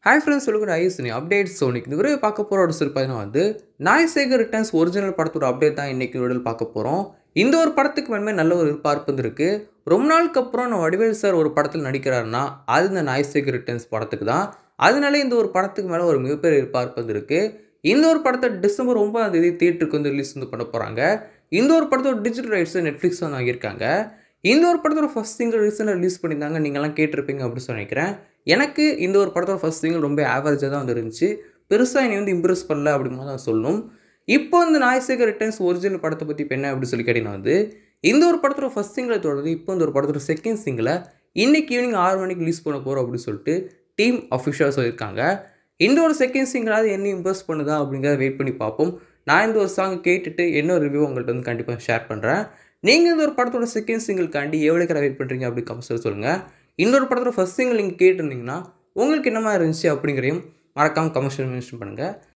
hi friends சொல்லுங்க ஐஎஸ்னி updates so இன்னைக்கு இந்த வீடியோ பார்க்க போகிற ஒரு சிறு பார்த்தீங்கன்னா வந்து நாய்சேகர் ரிட்டர்ன்ஸ் ஒரிஜினல் படத்தோட அப்டேட் தான் இன்னைக்கு வீடியோவில் பார்க்க போகிறோம் இந்த ஒரு படத்துக்கு மேலே நல்ல ஒரு எதிர்பார்ப்பு வந்துருக்கு ரொம்ப நாளுக்கு அப்புறம் நம்ம வடிவேல் சார் ஒரு படத்தில் நடிக்கிறாருன்னா அது இந்த நாய்சேகர் ரிட்டர்ன்ஸ் படத்துக்கு தான் அதனால இந்த ஒரு படத்துக்கு மேலே ஒரு மிகப்பெரிய எதிர்பார்ப்பு வந்திருக்கு இந்த ஒரு படத்தை டிசம்பர் ஒன்பதாம் தேதி தியேட்டருக்கு வந்து ரிலீஸ் வந்து பண்ண போகிறாங்க இந்த ஒரு படத்தோட டிஜிட்டல் ரைட்ஸ் நெட்ஃப்ளிக்ஸ் வந்து வாங்கியிருக்காங்க இந்த ஒரு படத்தோட ஃபஸ்ட் சிங்கிள் ரீசெண்டாக ரிலீஸ் பண்ணியிருந்தாங்க நீங்கள்லாம் கேட்டிருப்பீங்க அப்படின்னு சொல்லி நினைக்கிறேன் எனக்கு இந்த ஒரு படத்தோட ஃபஸ்ட் சிங்கிள் ரொம்ப ஆவரேஜாக தான் வந்து இருந்துச்சு பெருசாக என்னை வந்து இம்ப்ரெஸ் பண்ணல அப்படிங்கிற தான் சொல்லணும் இப்போ இந்த நாய்சேகர் ரிட்டர்ன்ஸ் ஒரிஜினல் படத்தை பற்றி இப்போ என்ன அப்படின்னு சொல்லி கேட்டிங்கன்னா வந்து இந்த ஒரு படத்தோட ஃபஸ்ட் சிங்கிளை தொடர்ந்து இப்போ இந்த ஒரு படத்தோட செகண்ட் சிங்கிளை இன்னைக்கு ஈவினிங் ஆறு மணிக்கு ரிலீஸ் பண்ண போகிறோம் அப்படின்னு சொல்லிட்டு டீம் அஃபிஷியலாக சொல்லியிருக்காங்க இந்த ஒரு செகண்ட் சிங்கிளாவது என்ன இம்ப்ரெஸ் பண்ணுதா அப்படிங்கிறத வெயிட் பண்ணி பார்ப்போம் நான் இந்த ஒரு சாங் கேட்டுட்டு என்ன ரிவ்யூ உங்கள்கிட்ட வந்து கண்டிப்பாக ஷேர் பண்ணுறேன் நீங்கள் இந்த ஒரு படத்தோட செகண்ட் சிங்கிள்காண்டி எவ்வளோக்கு வெயிட் பண்ணுறீங்க அப்படி கமெண்ட்ஸில் சொல்லுங்கள் இன்னொரு படத்தோட ஃபஸ்ட் சிங்கிள் நீங்கள் கேட்டிருந்தீங்கன்னா உங்களுக்கு என்ன மாதிரி இருந்துச்சு அப்படிங்கிறதையும் மறக்காமல் கமெண்ட்ஸில் மென்ஷன் பண்ணுங்கள்